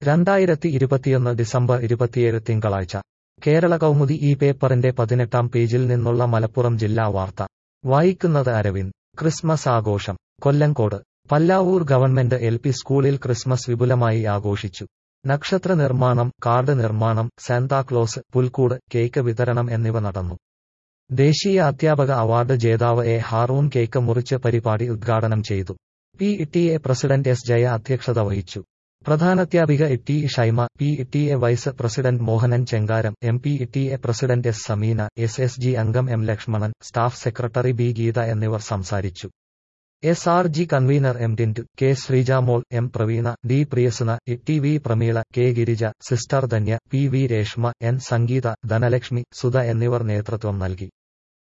രണ്ടായിരത്തി ഇരുപത്തിയൊന്ന് ഡിസംബർ ഇരുപത്തിയേഴ് തിങ്കളാഴ്ച കേരള കൗമുദി ഈ പേപ്പറിന്റെ പതിനെട്ടാം പേജിൽ നിന്നുള്ള മലപ്പുറം ജില്ലാ വാർത്ത വായിക്കുന്നത് അരവിന്ദ് ക്രിസ്മസ് ആഘോഷം Kollengode Pallavur government L P സ്കൂളിൽ ക്രിസ്മസ് വിപുലമായി ആഘോഷിച്ചു നക്ഷത്ര നിർമ്മാണം കാർഡ് നിർമ്മാണം സാന്താക്ലോസ് പുൽക്കൂട് കേക്ക് വിതരണം എന്നിവ നടന്നു ദേശീയ അധ്യാപക അവാർഡ് ജേതാവ് എ ഹാറൂൺ കേക്ക് മുറിച്ച് പരിപാടി ഉദ്ഘാടനം ചെയ്തു P T A president S Jaya അധ്യക്ഷത വഹിച്ചു പ്രധാനാധ്യാപിക T Shyma P T A vice president Mohanan Chengaram M P T A president S Sameena S S G അംഗം M Lakshmanan staff secretary B Geetha എന്നിവർ സംസാരിച്ചു S R G convener M Tintu K Sreejamol M Praveena D Priyasuna T V Prameela K Girija sister Dhanya P V Reshma N Sangeetha Dhanalakshmi Sudha എന്നിവർ നേതൃത്വം നൽകി